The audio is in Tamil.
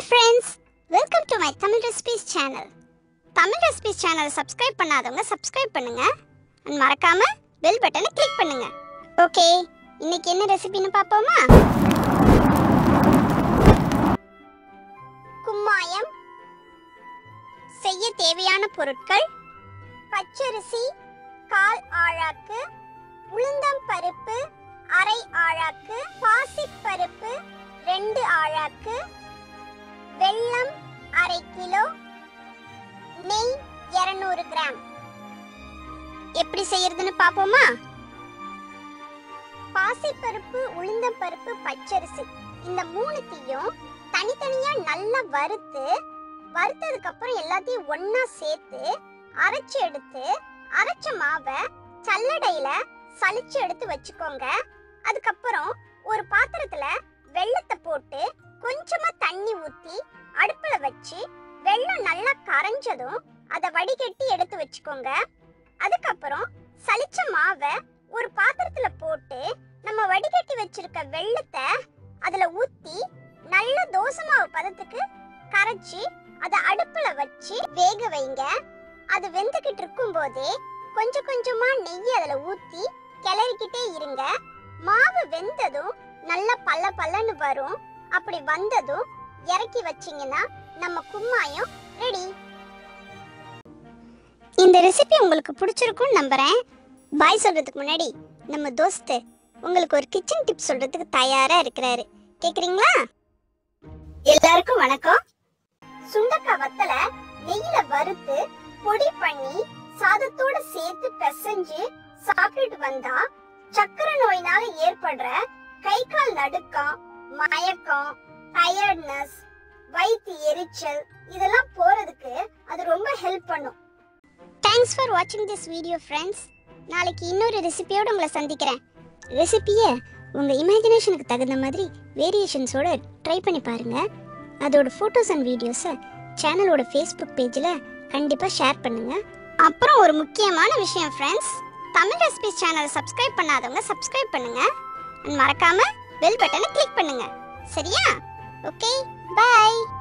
friends welcome to my Tamil recipes channel Tamil recipes சேனலை சப்ஸ்கிரைப் பண்ணாதவங்க சப்ஸ்கிரைப் பண்ணுங்க அண்ட் மறக்காம பெல் பட்டனை கிளிக் பண்ணுங்க ஓகே இன்னைக்கு என்ன ரெசிபின்னு பார்ப்போமா கும்மாயம் செய்ய தேவையான பொருட்கள் பச்சரிசி கால் ஆழாக்கு உளுந்தம் பருப்பு அரை ஆழாக்கு பாசிப்பருப்பு ரெண்டு ஆழாக்கு வெல்லம் அரை கிலோ நெய் 200 கிராம் எப்படி செய்யறதுன்னு பாப்போமா பாசிப்பருப்பு உளுந்தம் பருப்பு பச்சரிசி இந்த மூணுத்தையும் தனித்தனியா நல்லா வறுத்து வறுத்ததுக்கு அப்புறம் எல்லாத்தையும் ஒண்ணா சேர்த்து அரைச்சு எடுத்து அரைச்ச மாவை சல்லடையில சலிச்சு எடுத்து வச்சுக்கோங்க அதுக்கப்புறம் ஒரு பாத்திரத்துல வெள்ளத்தை போட்டு கொஞ்சமா தண்ணி ஊத்தி அடுப்புல வச்சு வெள்ளம் நல்லா கரைஞ்சதும் அதை வடிகட்டி எடுத்து வச்சுக்கோங்க அதுக்கப்புறம் சலிச்ச மாவை ஒரு பாத்திரத்துல போட்டு நம்ம வடிகட்டி வச்சிருக்க வெள்ளத்தை அதுல ஊத்தி நல்ல தோசை மாவு பதத்துக்கு கரைச்சி அதை அடுப்புல வச்சு வேக வைங்க அது வெந்துகிட்டு இருக்கும் போதே கொஞ்சம் கொஞ்சமா நெய் அதுல ஊத்தி கிளறிக்கிட்டே இருங்க மாவு வெந்ததும் நல்ல பல்ல பல்லன்னு வரும் அப்படி வந்ததும் இறக்கி வச்சீங்கன்னா நம்ம கும்மாயம் ரெடி இந்த ரெசிபி உங்களுக்கு பிடிச்சிருக்கும்னு நம்புறேன் பாய் சொல்றதுக்கு முன்னாடி நம்ம தோஸ்து உங்களுக்கு ஒரு கிச்சன் டிப் சொல்றதுக்கு தயாரா இருக்கிறாரு கேக்குறீங்களா எல்லாருக்கும் வணக்கம் சுண்டக்காய் வத்தல நெய்யில வறுத்து பொடி பண்ணி சாதத்தோட சேர்த்து பிசைஞ்சு சாப்பிட்டுட்டு வந்தா சக்கரை நோயினால ஏற்படுற கை கால் நடுக்கம் மயக்கம் டயர்ட்னஸ் வயிற்று எரிச்சல் இதெல்லாம் போறதுக்கு அது ரொம்ப ஹெல்ப் பண்ணும் தேங்க்ஸ் ஃபார் வாட்சிங் திஸ் வீடியோ ஃப்ரெண்ட்ஸ் நாளைக்கு இன்னொரு ரெசிபியோட உங்களை சந்திக்கிறேன் ரெசிபியை உங்கள் இமேஜினேஷனுக்கு தகுந்த மாதிரி வேரியேஷன்ஸோட ட்ரை பண்ணி பாருங்க அதோட ஃபோட்டோஸ் அண்ட் வீடியோஸை சேனலோட ஃபேஸ்புக் பேஜில் கண்டிப்பாக ஷேர் பண்ணுங்க அப்புறம் ஒரு முக்கியமான விஷயம் ஃப்ரெண்ட்ஸ் தமிழ் ரெசிபிஸ் சேனலை சப்ஸ்கிரைப் பண்ணாதவங்க சப்ஸ்கிரைப் பண்ணுங்க அண்ட் மறக்காம பெல் பட்டனை கிளிக் பண்ணுங்க சரியா ஓகே பை